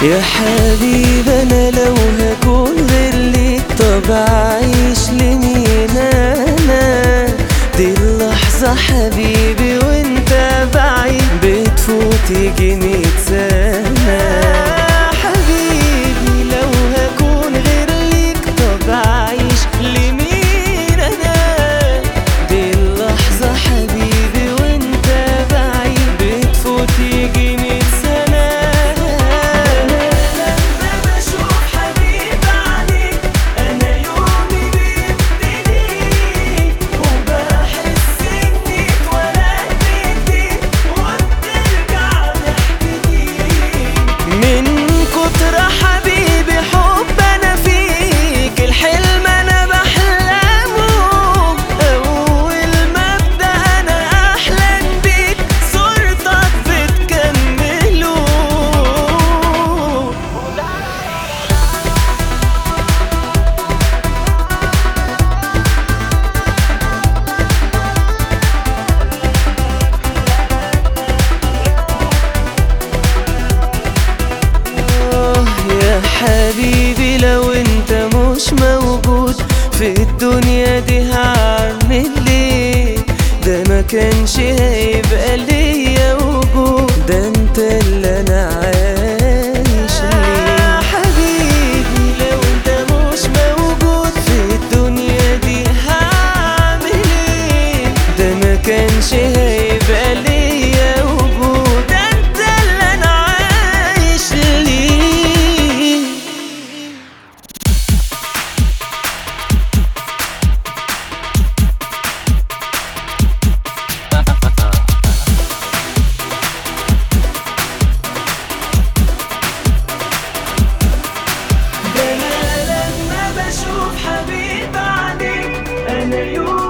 يا حبيب انا لو هكون غير ليك طب اعيش لمين انا دي اللحظة حبيبي وانت بعيد بتفوت يجي مية سنة حبيبي لو هكون غير ليك طب اعيش لمين انا دي اللحظة حبيبي وانت بعيد بتفوت يجي مية سنة لما بشوف حبيب عليك انا يومي بيبتدي وبحس اني اتولدت جديد وبترجع ضحكتي من كتر حبيبي حب انا فيك الحلم انا بحلمه اول ما ابدا انا احلم بيك صورتك بتكمله آه يا حبيبي لو انت مش موجود في الدنيا دي هعمل ايه ده ما كانش هيبقى ليا وجود ده انت اللي انا عايش ليه حبيبي لو انت مش موجود في الدنيا دي هعمل ايه ده ما كانش هيبقى ليا وجود ده انت اللي انا عايش ليه ده انا لما بشوف حبيب عليك انا يوم